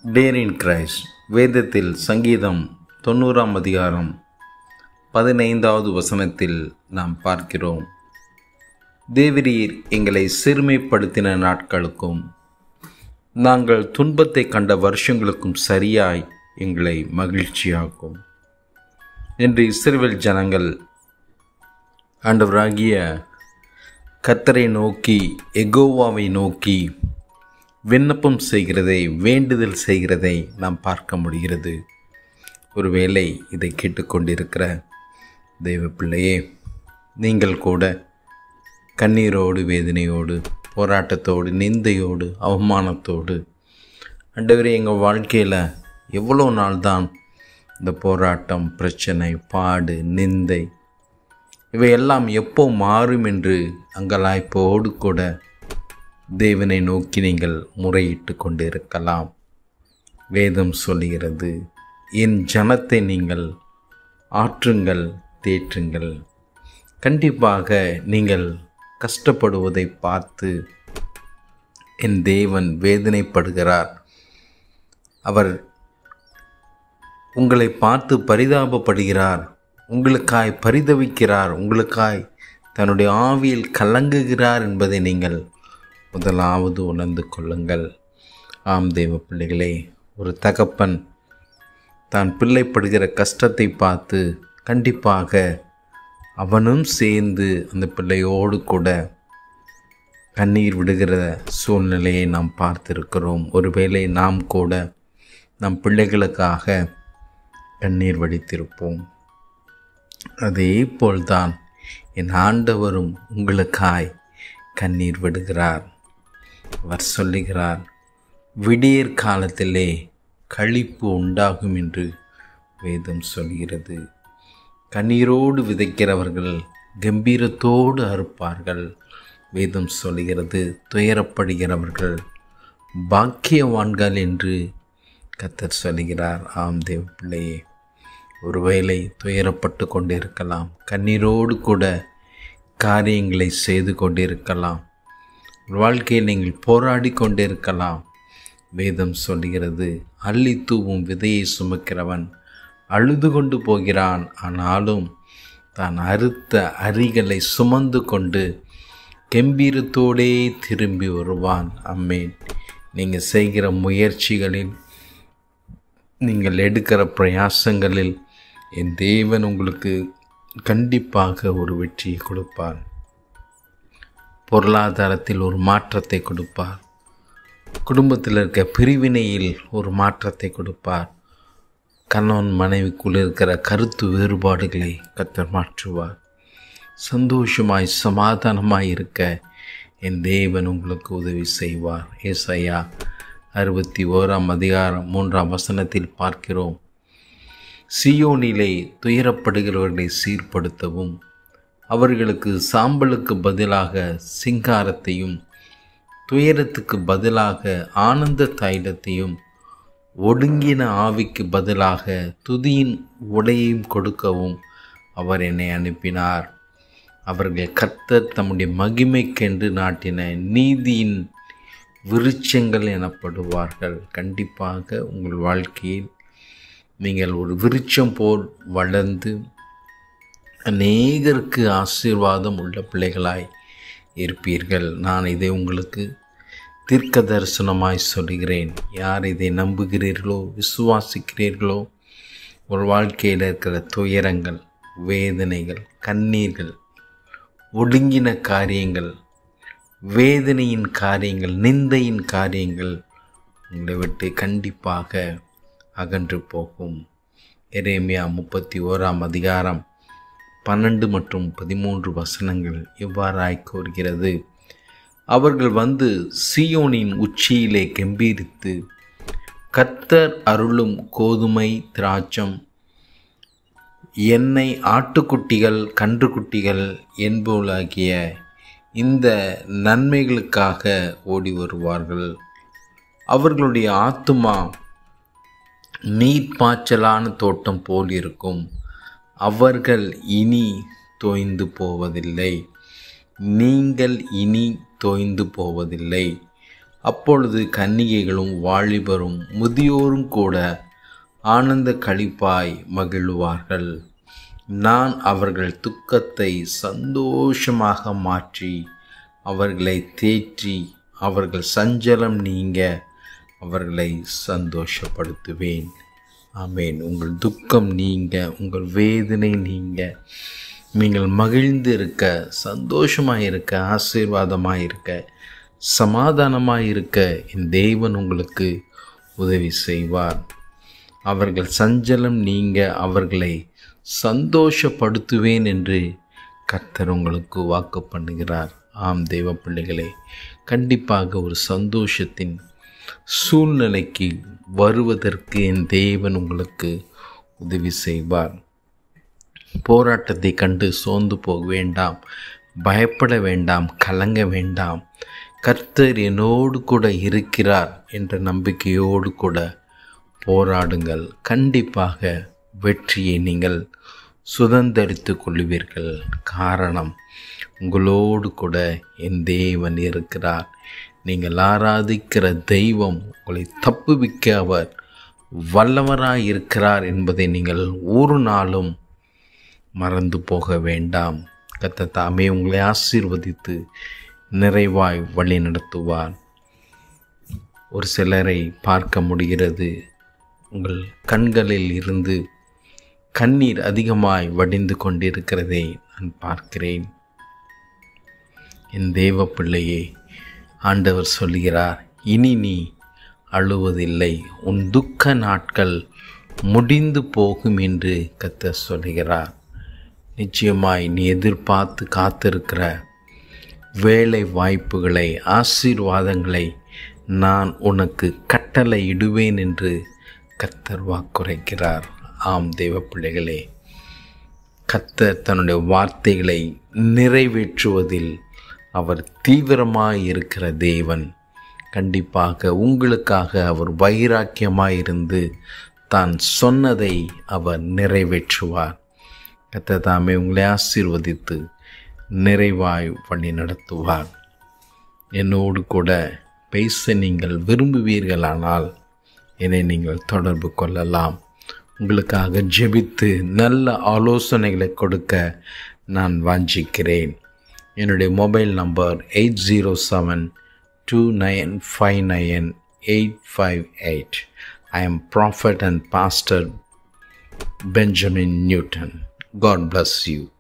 dare in Christ வேதத்தில் சங்கீதம் தொண்ணூறாம் அதிகாரம் பதினைந்தாவது வசனத்தில் நாம் பார்க்கிறோம் தேவரீர் எங்களை சிறுமைப்படுத்தின நாட்களுக்கும் நாங்கள் துன்பத்தை கண்ட வருஷங்களுக்கும் சரியாய் எங்களை மகிழ்ச்சியாக்கும் என்று இஸ்ரேல் ஜனங்கள் ஆண்டவராகிய கத்தரை நோக்கி எகோவாவை நோக்கி விண்ணப்பம் செய்கிறதை வேண்டுதல் செய்கிறதை நாம் பார்க்க முடிகிறது ஒருவேளை இதை கேட்டுக்கொண்டிருக்கிற தெய்வ பிள்ளையே நீங்கள் கூட கண்ணீரோடு வேதனையோடு போராட்டத்தோடு நிந்தையோடு அவமானத்தோடு ஆண்டவரே எங்கள் வாழ்க்கையில் எவ்வளோ நாள் தான் இந்த போராட்டம் பிரச்சனை பாடு நிந்தை இவையெல்லாம் எப்போ மாறும் என்று அங்கலாய்ப்போடு கூட தேவனை நோக்கி நீங்கள் முறையிட்டு கொண்டிருக்கலாம் வேதம் சொல்லுகிறது என் ஜனத்தை நீங்கள் ஆற்றுங்கள் தேற்றுங்கள் கண்டிப்பாக நீங்கள் கஷ்டப்படுவதை பார்த்து என் தேவன் வேதனைப்படுகிறார் அவர் உங்களை பார்த்து பரிதாபப்படுகிறார் உங்களுக்காய் பரிதவிக்கிறார் உங்களுக்காய் தன்னுடைய ஆவியில் கலங்குகிறார் என்பதை நீங்கள் முதலாவது உணர்ந்து கொள்ளுங்கள் ஆம் தேவ பிள்ளைகளே ஒரு தகப்பன் தான் பிள்ளைப்படுகிற கஷ்டத்தை பார்த்து கண்டிப்பாக அவனும் சேர்ந்து அந்த பிள்ளையோடு கூட கண்ணீர் விடுகிற சூழ்நிலையை நாம் பார்த்திருக்கிறோம் ஒருவேளை நாம் கூட நம் பிள்ளைகளுக்காக கண்ணீர் வடித்திருப்போம் அதே போல்தான் என் ஆண்டவரும் உங்களுக்காய் கண்ணீர் விடுகிறார் அவர் சொல்லுகிறார் விடியற் காலத்திலே கழிப்பு உண்டாகும் என்று வேதம் சொல்கிறது கண்ணீரோடு விதைக்கிறவர்கள் கம்பீரத்தோடு அறுப்பார்கள் வேதம் சொல்கிறது துயரப்படுகிறவர்கள் பாக்கியவான்கள் என்று கத்தர் சொல்கிறார் ஆம் தேவ பிள்ளையே ஒருவேளை துயரப்பட்டு கொண்டிருக்கலாம் கண்ணீரோடு கூட காரியங்களை செய்து கொண்டிருக்கலாம் வாழ்க்கையில் நீங்கள் போராடி கொண்டிருக்கலாம் வேதம் சொல்கிறது அள்ளி தூவும் விதையை சுமக்கிறவன் அழுது கொண்டு போகிறான் ஆனாலும் தான் அறுத்த அரிகளை சுமந்து கொண்டு கம்பீரத்தோடே திரும்பி வருவான் அம்மேன் நீங்கள் செய்கிற முயற்சிகளில் நீங்கள் எடுக்கிற பிரயாசங்களில் என் தேவன் உங்களுக்கு கண்டிப்பாக ஒரு வெற்றியை கொடுப்பார் பொருளாதாரத்தில் ஒரு மாற்றத்தை கொடுப்பார் குடும்பத்தில் இருக்க பிரிவினையில் ஒரு மாற்றத்தை கொடுப்பார் கணவன் மனைவிக்குள் இருக்கிற கருத்து வேறுபாடுகளை கத்தர் மாற்றுவார் சந்தோஷமாய் சமாதானமாய் இருக்க என் தேவன் உங்களுக்கு உதவி செய்வார் ஏசையா அறுபத்தி ஓராம் அதிகாரம் மூன்றாம் வசனத்தில் பார்க்கிறோம் சியோனிலே துயரப்படுகிறவர்களை சீர்படுத்தவும் அவர்களுக்கு சாம்பலுக்கு பதிலாக சிங்காரத்தையும் துயரத்துக்கு பதிலாக ஆனந்த தைலத்தையும் ஒடுங்கின ஆவிக்கு பதிலாக துதியின் உடையையும் கொடுக்கவும் அவர் என்னை அனுப்பினார் அவர்கள் கர்த்தர் தம்முடைய மகிமைக்கென்று நாட்டின நீதியின் விருட்சங்கள் எனப்படுவார்கள் கண்டிப்பாக உங்கள் வாழ்க்கையில் நீங்கள் ஒரு விருட்சம் போல் வளர்ந்து அநேகருக்கு ஆசீர்வாதம் உள்ள பிள்ளைகளாய் இருப்பீர்கள் நான் இதை உங்களுக்கு தீர்க்க தரிசனமாய் சொல்கிறேன் யார் இதை நம்புகிறீர்களோ விசுவாசிக்கிறீர்களோ ஒரு வாழ்க்கையில் இருக்கிற துயரங்கள் வேதனைகள் கண்ணீர்கள் ஒடுங்கின காரியங்கள் வேதனையின் காரியங்கள் நிந்தையின் காரியங்கள் உங்களை விட்டு கண்டிப்பாக அகன்று போகும் எரேமியா முப்பத்தி ஓராம் அதிகாரம் பன்னெண்டு மற்றும் பதிமூன்று வசனங்கள் எவ்வாறாய் கோருகிறது அவர்கள் வந்து சியோனின் உச்சியிலே கம்பீரித்து கத்தர் அருளும் கோதுமை திராட்சம் எண்ணெய் ஆட்டுக்குட்டிகள் கன்றுக்குட்டிகள் என்போலாகிய இந்த நன்மைகளுக்காக ஓடி வருவார்கள் அவர்களுடைய ஆத்துமா நீர் பாய்ச்சலான தோட்டம் போல் இருக்கும் அவர்கள் இனி தோய்ந்து போவதில்லை நீங்கள் இனி தோய்ந்து போவதில்லை அப்பொழுது கன்னிகைகளும் வாலிபரும் முதியோரும் கூட ஆனந்த களிப்பாய் மகிழுவார்கள் நான் அவர்கள் துக்கத்தை சந்தோஷமாக மாற்றி அவர்களை தேற்றி அவர்கள் சஞ்சலம் நீங்க அவர்களை சந்தோஷப்படுத்துவேன் ஆமேன் உங்கள் துக்கம் நீங்க உங்கள் வேதனை நீங்க நீங்கள் மகிழ்ந்து இருக்க சந்தோஷமாக இருக்க ஆசீர்வாதமாக இருக்க சமாதானமாக இருக்க என் தேவன் உங்களுக்கு உதவி செய்வார் அவர்கள் சஞ்சலம் நீங்க அவர்களை சந்தோஷப்படுத்துவேன் என்று கர்த்தர் உங்களுக்கு வாக்கு பண்ணுகிறார் ஆம் தெய்வ பிள்ளைகளே கண்டிப்பாக ஒரு சந்தோஷத்தின் சூழ்நிலைக்கு வருவதற்கு என் தேவன் உங்களுக்கு உதவி செய்வார் போராட்டத்தை கண்டு சோர்ந்து போக வேண்டாம் பயப்பட வேண்டாம் கலங்க வேண்டாம் கர்த்தர் என்னோடு கூட இருக்கிறார் என்ற நம்பிக்கையோடு கூட போராடுங்கள் கண்டிப்பாக வெற்றியை நீங்கள் சுதந்திரித்து கொள்வீர்கள் காரணம் உங்களோடு கூட என் தேவன் இருக்கிறார் நீங்கள் ஆராதிக்கிற தெய்வம் உங்களை தப்புவிக்க அவர் வல்லவராய் இருக்கிறார் என்பதை நீங்கள் ஒரு நாளும் மறந்து போக வேண்டாம் கத்த தாமே உங்களை ஆசீர்வதித்து நிறைவாய் வழி நடத்துவார் ஒரு சிலரை பார்க்க முடிகிறது உங்கள் கண்களில் இருந்து கண்ணீர் அதிகமாய் வடிந்து கொண்டிருக்கிறதை நான் பார்க்கிறேன் என் தேவ பிள்ளையே ஆண்டவர் சொல்கிறார் இனி நீ அழுவதில்லை உன் துக்க நாட்கள் முடிந்து போகும் என்று கத்த சொல்கிறார் நிச்சயமாய் நீ எதிர்பார்த்து காத்திருக்கிற வேலை வாய்ப்புகளை ஆசீர்வாதங்களை நான் உனக்கு கட்டளை இடுவேன் என்று கத்தர் வாக்குரைக்கிறார் ஆம் தெய்வ பிள்ளைகளே கத்தர் தன்னுடைய வார்த்தைகளை நிறைவேற்றுவதில் அவர் தீவிரமாய் இருக்கிற தேவன் கண்டிப்பாக உங்களுக்காக அவர் வைராக்கியமாய் இருந்து தான் சொன்னதை அவர் நிறைவேற்றுவார் கத்த தாமே உங்களை ஆசீர்வதித்து நிறைவாய் வழி நடத்துவார் என்னோடு கூட பேச நீங்கள் விரும்புவீர்களானால் என்னை நீங்கள் தொடர்பு கொள்ளலாம் உங்களுக்காக ஜெபித்து நல்ல ஆலோசனைகளை கொடுக்க நான் வாஞ்சிக்கிறேன் என்னுடைய mobile number eight zero seven two nine five nine eight five eight I am prophet and pastor Benjamin Newton God bless you